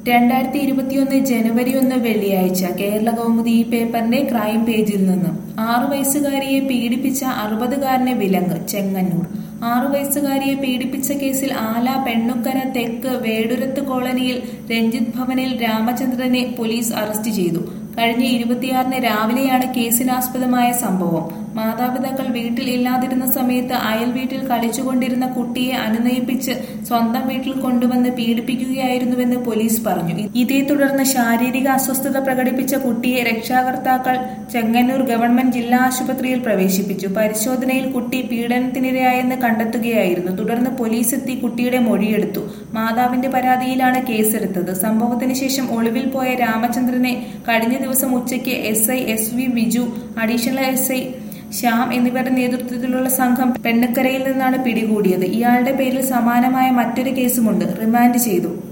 രണ്ടായിരത്തി ഇരുപത്തിയൊന്ന് ജനുവരി ഒന്ന് വെള്ളിയാഴ്ച കേരള കൗമുദി ഈ പേപ്പറിന്റെ ക്രൈം പേജിൽ നിന്ന് ആറു വയസ്സുകാരിയെ പീഡിപ്പിച്ച അറുപതുകാരനെ വിലങ്ങ് ചെങ്ങന്നൂർ ആറു വയസ്സുകാരിയെ പീഡിപ്പിച്ച കേസിൽ ആല പെണ്ണുക്കര തെക്ക് വേടുരത്ത് കോളനിയിൽ രഞ്ജിത്ത് ഭവനിൽ രാമചന്ദ്രനെ പോലീസ് അറസ്റ്റ് ചെയ്തു കഴിഞ്ഞ ഇരുപത്തിയാറിന് രാവിലെയാണ് കേസിനാസ്പദമായ സംഭവം മാതാപിതാക്കൾ വീട്ടിൽ ഇല്ലാതിരുന്ന സമയത്ത് അയൽ വീട്ടിൽ കളിച്ചുകൊണ്ടിരുന്ന കുട്ടിയെ അനുനയിപ്പിച്ച് സ്വന്തം വീട്ടിൽ കൊണ്ടുവന്ന് പീഡിപ്പിക്കുകയായിരുന്നുവെന്ന് പോലീസ് പറഞ്ഞു ഇതേ തുടർന്ന് ശാരീരിക അസ്വസ്ഥത പ്രകടിപ്പിച്ച കുട്ടിയെ രക്ഷാകർത്താക്കൾ ചെങ്ങന്നൂർ ഗവൺമെന്റ് ജില്ലാ ആശുപത്രിയിൽ പ്രവേശിപ്പിച്ചു പരിശോധനയിൽ കുട്ടി പീഡനത്തിനിരയായെന്ന് കണ്ടെത്തുകയായിരുന്നു തുടർന്ന് പോലീസ് എത്തി കുട്ടിയുടെ മൊഴിയെടുത്തു മാതാവിന്റെ പരാതിയിലാണ് കേസെടുത്തത് സംഭവത്തിന് ശേഷം ഒളിവിൽ പോയ രാമചന്ദ്രനെ കഴിഞ്ഞ ദിവസം ഉച്ചയ്ക്ക് S I S V Biju additional S I Shyam എന്നിവരുടെ നേതൃത്വത്തിലുള്ള സംഘം പെണ്ണക്കരയിൽ നിന്നാണ് പിടികൂടിയത് ഇയാളുടെ പേരിൽ സമാനമായ മറ്റൊരു കേസുമുണ്ട് റിമാൻഡ് ചെയ്തു